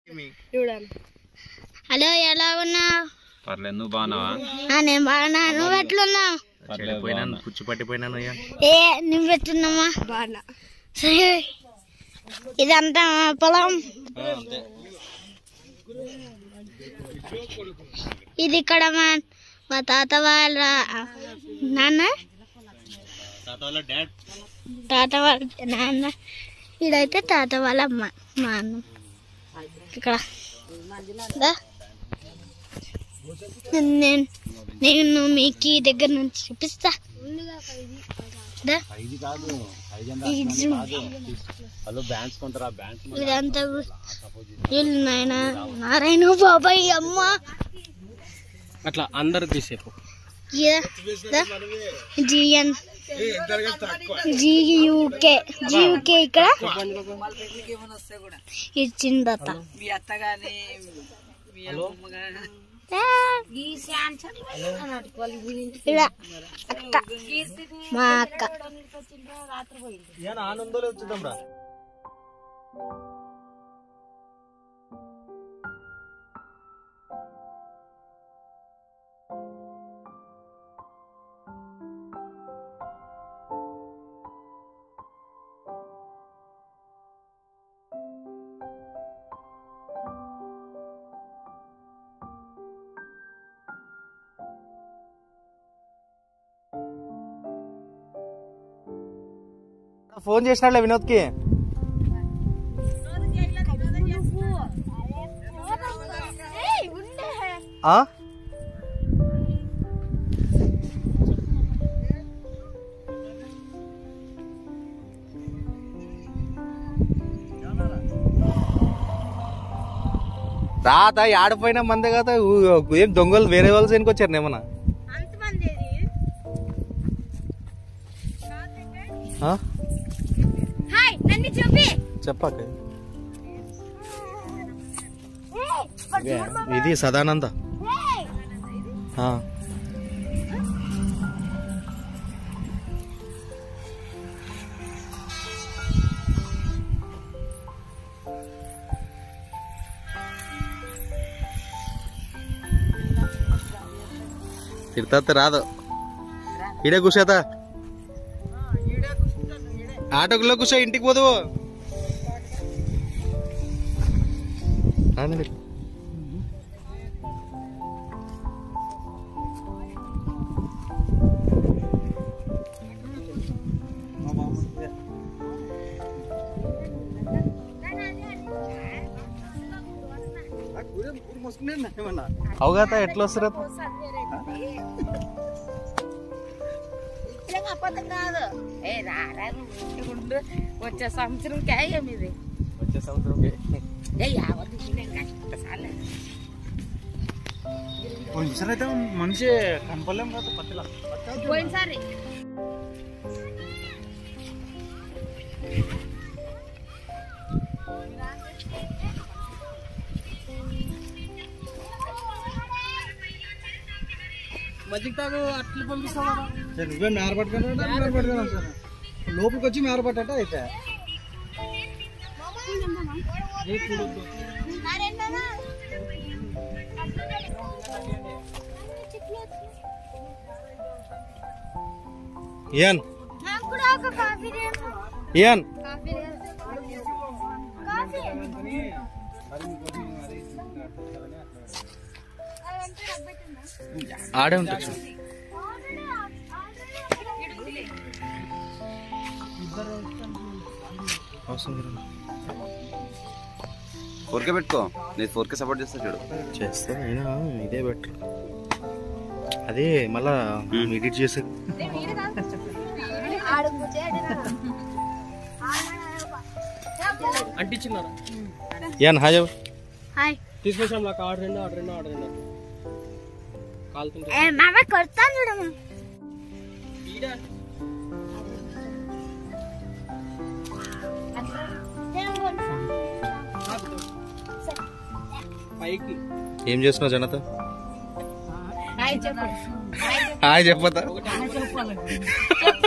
చూడండి హలో ఎలా ఉన్నావు పర్లేదు నువ్వు బాగున్నావా ఆ, నేను బాగున్నా నువ్వు ఎట్లున్నావు పర్లేదు పోయినాను పుచ్చి పట్టిపోయినాను అయ్యా ఏ నువ్వు ఎట్లున్నావా బాగా సరే ఇదంతా మా పొలం ఇది ఇక్కడ మా మా తాత వాళ్ళ నాన్న తాత వాళ్ళ నాన్న ఇదైతే తాత వాళ్ళ అమ్మ మా అన్న ఇక్కడ దా. నేను నేను మీకు ఈ దగ్గర నుంచి చూపిస్తా దా. ఇది చూడు. హలో బ్యాండ్స్ కొంటారా బ్యాండ్స్ ఇదంతా వీళ్ళు నాయన నారాయణ బాబాయ్ అమ్మ అట్లా అందరు తీసేపు జిఎన్ జియూకే జియూకే ఇక్కడ ఇచ్చిందట ఇక్కడ అక్క మా అక్క ఆనందంలో వచ్చుదాం రా ఫోన్ చేసినాడులే వినోద్కి ఆ? రాత ఆడిపోయినా మందే కదా ఊ- ఏం దొంగలు వేరే వాళ్ళు దేనికి వచ్చారు ఏమన్నా ఆ? హాయ్ నన్ను చూపి చెప్పాక ఇదే, ఇది సదానంద ఆ. తిడతా రాదు ఈడే కూర్చోతా ఆటోకులో కూర్చో ఇంటికి పోదు ఆనండి. అవగాత ఎట్లా వస్తారు అబద్ధం కాదు ఏ రారా నువ్వు ఉండు. వచ్చే సంవత్సరం కాయం ఇది వచ్చే సంవత్సరం ఏ యావత్ కష్టసాలే అయితే మనిషి కనపడలేం కదా పత్తిలా పోయినసారి మజ్జిగ తాగు అట్లు పంపిస్తావా నువ్వే మేర పట్టుకున్నా మేర పట్టుకున్నా సార్ లోపలికి వచ్చి మేర పట్టట అయితే ఏన్ నాకు కూడా ఒక కాఫీ రేపు ఏన్ కాఫీ రేపు కాఫీ అదంతా రబ్బెట్టుందా? ఆడే ఉంటుంది చూడు. ఆల్రెడీ ఆల్రెడీ అవసరం లేదు. ఫోర్ కే పెట్టుకో నేను ఫోర్ కే సపోర్ట్ చేస్తా చూడు చేస్తే అయినా ఇదే బెటర్ అదే మళ్ళా ఎడిట్ చేసే ఆడు కూర్చోడు అంటించినారా ఏన్ హాయ్ హాయ్ తీసుకొచ్చాం నాకు ఆర్డర్ రెండు ఆర్డర్ రెండు ఆర్డర్ రెండు కాలుతుంటే ఏ మామ కొడతాను చూడమ్మా పైకి ఏం చేస్తున్నావు జనత హాయ్ చెప్పు హాయ్ చెప్పతా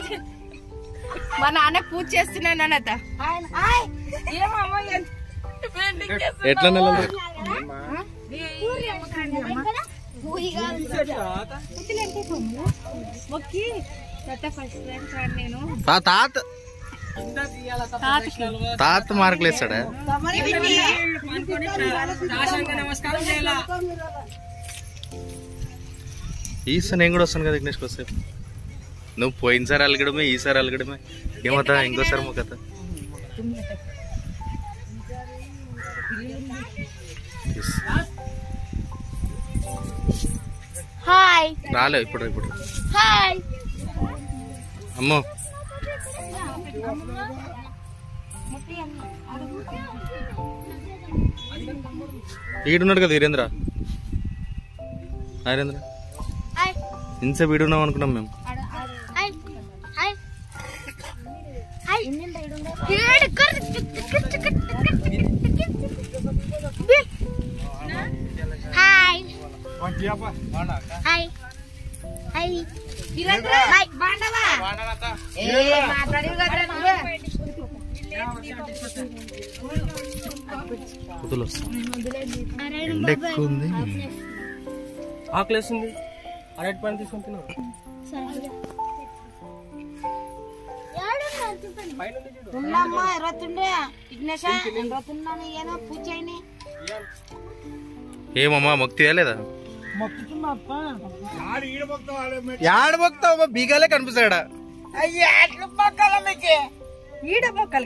మా నాన్న పూజ చేస్తున్నాను అన్నత హాయ్ ఏమమ్మా ఎంత ఎట్లా నెలలు మొక్కి తాత ఫస్ట్ టైం సార్ నేను తా- తాత తాత మార్కులు వేస్తాడా నమస్కారం చేయాలా ఈసారి నేను కూడా వస్తాను కదా విఘ్నేష్కి వస్తే నువ్వు పోయినసారి అలగడమే ఈసారి అలగడమే ఏమవుతా ఇంకోసారి మొక్కత హాయ్ రాలే ఇప్పుడు ఇప్పుడు హాయ్ అమ్మో ఈడున్నాడు కదా వీరేంద్ర వీరేంద్ర హాయ్ ఇంతసేపు వీడున్నాం అనుకున్నాం మేము హాయ్ హాయ్ హాయ్ ఏడు కర్ హాయ్ హాయ్ హాయ్ హాయ్ బాండవా కుతులు వస్తాం ఎండ ఎక్కువ ఉంది ఆకలేస్తుంది అరటి పని తీసుకొని తిన్నావు ఉండమ్మ ఇరవతుండే విఘ్నేశ ఇరవతున్నాను ఏనో పూజ అయినాయి ఏమమ్మా మొక్తి లేదా యాడ మొక్తావు బీగాలే కనిపిస్తాడా ఈడ మొక్కలు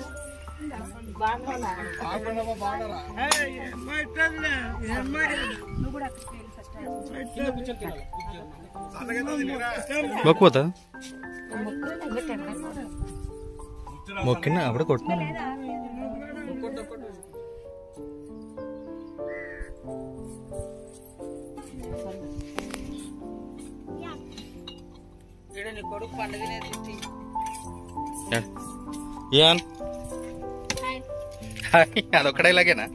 మొక్కపోతా మొక్కినా అప్పుడే కొట్టినా కొడుకు పండుగనే తిట్టి ఇయాన్ అదొక్కడే ఇలాగేనా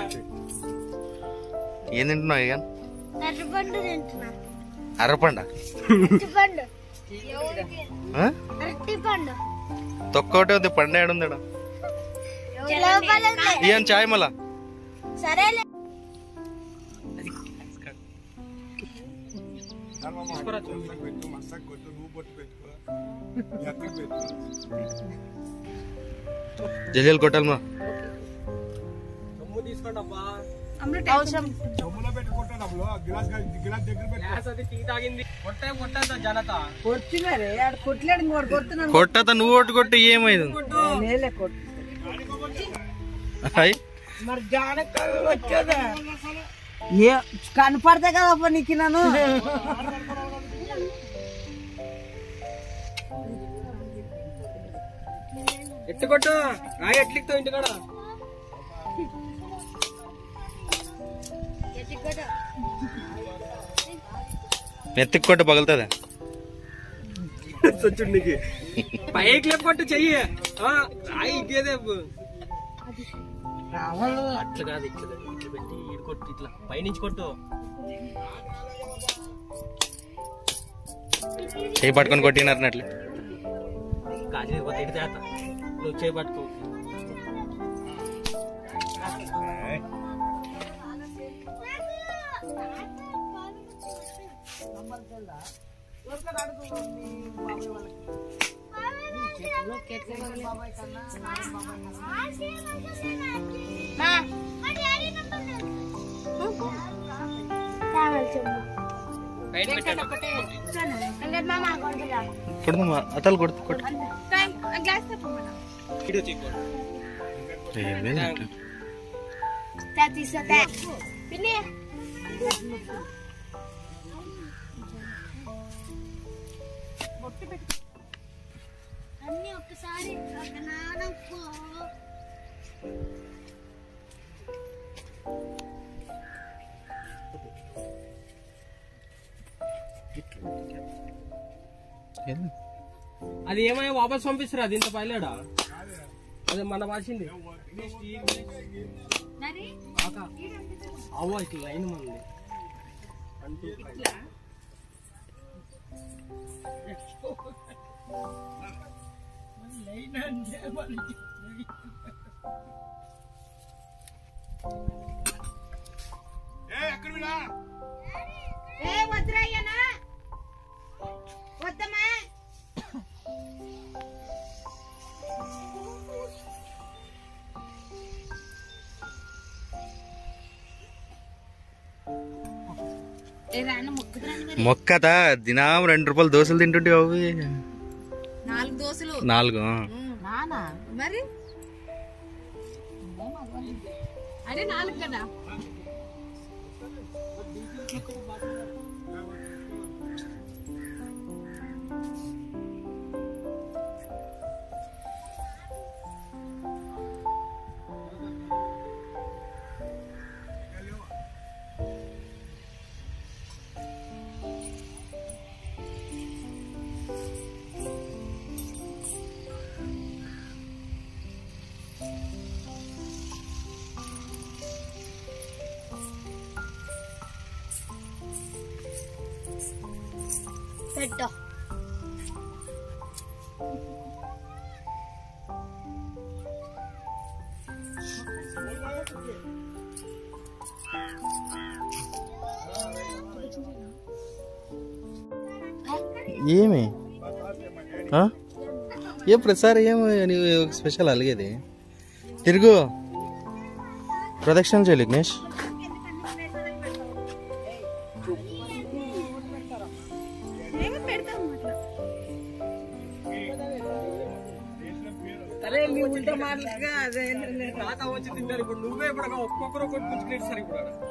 ఏం తింటున్నావు ఇయాన్ అరటిపండు తింటున్నా అరపండ అరటిపండు ఆ? అరటిపండు తొక్క ఒకటే ఉంది పండు ఏడుంది ఈడ? లోపల ఉంది. ఇయాన్ చాయ్ మళ్ళా సరేలే జల్లి కొట్టాలి మా సొమ్ము తీసుకోండి అబ్బా అవసరం గ్లాస్ అది టీ తాగింది కొట్టే కొట్టేద్దా జనత కొడుతున్నారే ఆడ కొట్టలేడు ఇంకోటి కొడుతున్నాను కొట్టత నువ్వు ఒకటి కొట్టి ఏమైంది నేలే కొట్టు హాయ్ మరి జానక వచ్చేదా ఏ కనపడతా కదా నీకు నన్ను ఎట్టు కొట్టు రాయి ఎట్లిక్తో ఇంటి కాడ నెత్తికి కొట్ట పగులుతుందా సచ్చుడు నీకు పైకి లేపట్టు చెయ్యి ఆ, రాయి ఇదేదే అట్లా కాదు ఇట్లా కాదు. ఇట్లా పెట్టి ఈడు కొట్టు ఇట్లా పైనుంచి కొట్టు చేయి పట్టుకొని కొట్టినారు అట్లా కాజీ కొత్త ఇటు చేత నువ్వు చేయి పట్టుకో కొడుతుంది అతలు కొడుతు కొట్టు వీడియో చెయ్యి ఏమీ లేదు. పిన్ని అన్ని ఒక్కసారి ఒక నాన్న పో. ఏం? అది ఏమయ్యా వాపస్ పంపిస్తారా అది ఇంత పైలేడా అదే మన వాసింది కాకా. అవ్వ ఇట్లా లైన్ మంది అంటూ ఏ వద్దురాయ్యనా వద్దమ్మా మొక్కత దినం రెండు రూపాయలు దోశలు తింటుంటే అవి నాలుగు దోశలు నాలుగు ఆ. నానా మరి అదే నాలుగు కదా పెట్టో ఏమి ఆ? ఏ ప్రతిసారి ఏమి నీవు స్పెషల్ అలిగేది తిరుగు ప్రదక్షిణ చేయాలి విఘ్నేష్ అరే నీ ఉల్టా మాటలుగా అదే తాత వచ్చి తింటారు ఇప్పుడు నువ్వే ఇప్పుడు ఒక్కొక్కరు ఒక్కొక్కటి పుచ్చుకునేది సరే ఇప్పుడు ఆడ.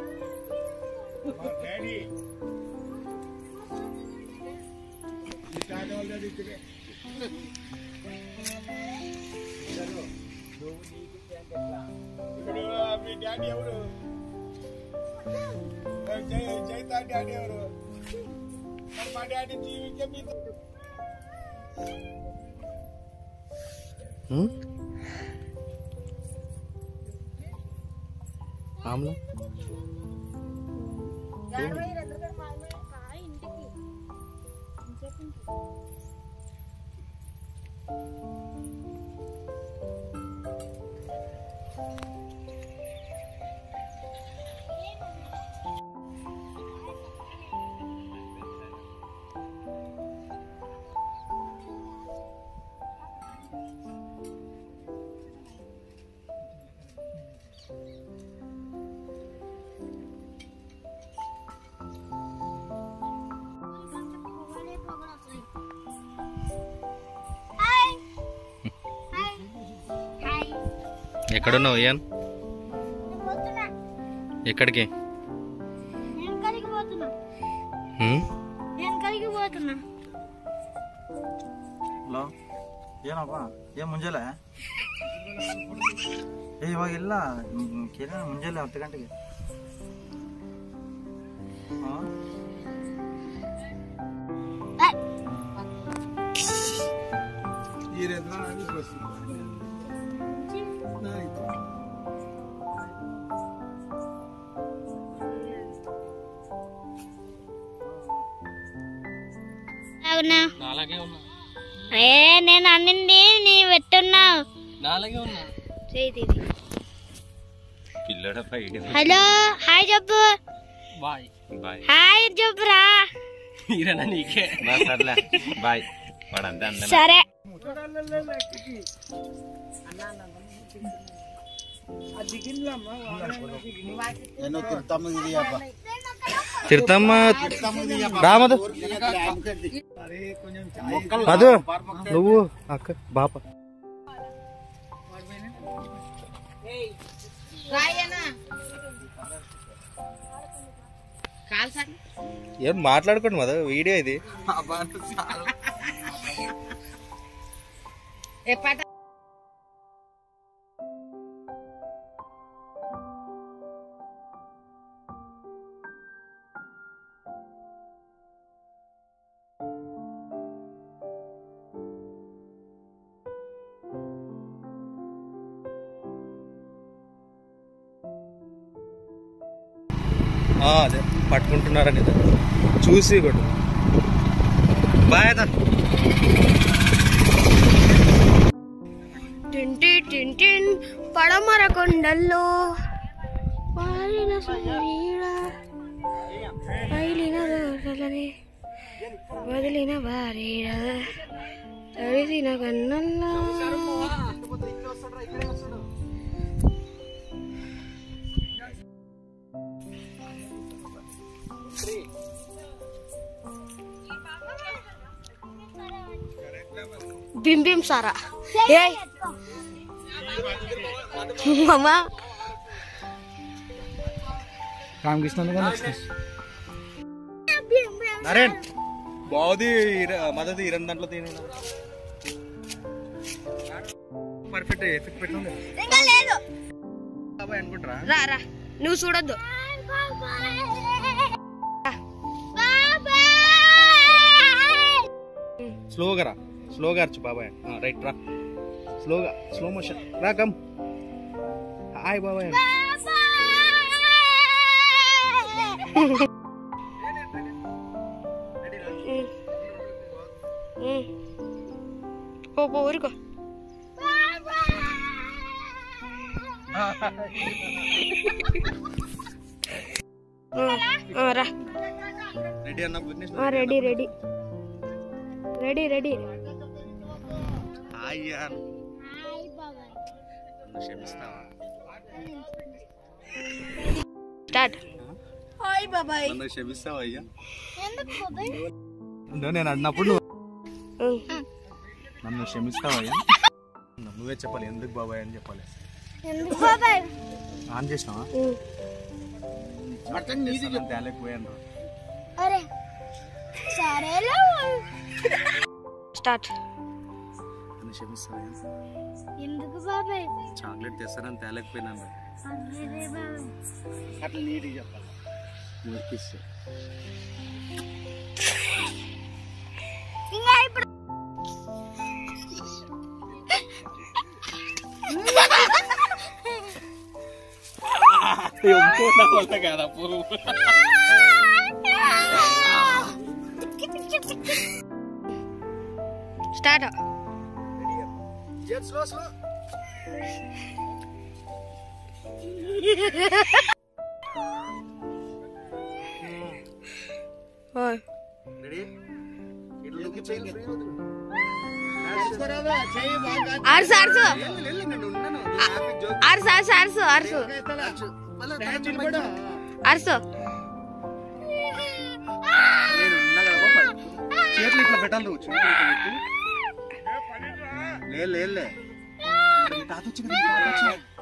ఉం? ఆమ్లా ఎక్కడున్నావు ఇయాన్ ఎక్కడికి నేను కరిగిపోతున్నా ఉం? నేను కరిగిపోతున్నా ಹಲೋ ಏನಪ್ಪ ಏನ್ ಮುಂಜಾನೆ ಏ ಇವಾಗ ಇಲ್ಲ ಮ್, ಕೇಳ ಮುಂಜಾನೆ ಹತ್ತು ಗಂಟೆಗೆ ಹಾ? అవునా ఏ నేను అన్నింది నీ పెట్టున్నావు చేయి తీది. పిల్లడ పై హలో హాయ్ చెప్పు బాయ్ హాయ్ చెప్పురా బా సర్లే బాయ్ వాడంతే అందరం సరే తిరుతమ్మ రామదు మధు నువ్వు అక్క బాప రాయనా కాల్సా ఏం మాట్లాడుకోండి మధు వీడియో ఇది ఏ పట ఆ, అదే పట్టుకుంటున్నారని ఇది. చూసి కొట్టు బాయ్ అన్న టింటి టింటిన్ పడమర కొండల్లో చెదిరిన సూర్యుడా పైలిన దోషలనే వదిలిన భార్యడా తడిసిన కన్నల్లా బిం బిం సారా ఏయ్ మామా రామకృష్ణ నరేన్ బాగుంది మదది ఇరవై దాంట్లో తిని పర్ఫెక్ట్ ఎఫెక్ట్ పెట్టండి ఇంకా లేదు బాబాయ్ అనుకుంటారా రా రా నువ్వు చూడొద్దు స్లోగా రా స్లోగా అరచు బాబాయ్ రైట్ రా స్లోగా స్లో మోషన్ రా కమ్ హాయ్ బాబాయ్ పో పో ఊరుకో ఆ, రా రెడీ అన్న Vignesh ready ready ready ready hi యార్ నన్ను క్షమిస్తావా స్టార్ట్ హాయ్ బాబాయ్ నన్ను క్షమిస్తావా అయ్యా నువ్వు నేను అన్నప్పుడు నువ్వు నన్ను క్షమిస్తావా అయ్యా నువ్వే చెప్పాలి ఎందుకు బాబాయ్ అని చెప్పాలి ఆన్ చేసినావా తేలేకపోయాను అరే సరేలే స్టార్ట్ నన్ను క్షమిస్తావా ఎందుకు బాబాయ్ చాక్లెట్ తెస్తానని తేలేకపోయినాను అట్లా నీట్గా చెప్పాలి నువ్వు ఎక్కిస్తే ఇంకా ఇప్పుడు స్టార్ట్ స్లో స్లో రెడీ ఇట్లా లుక్ చేయాలి ఫ్రీ అరసు అరసు అరసు అరసు అరసు అరసు అరసు చేతులు ఇట్లా పెట్టాలి నువ్వు చేతులు ఇట్లా పెట్టి లే లే లే తాత వచ్చి కదా, తాత వచ్చి.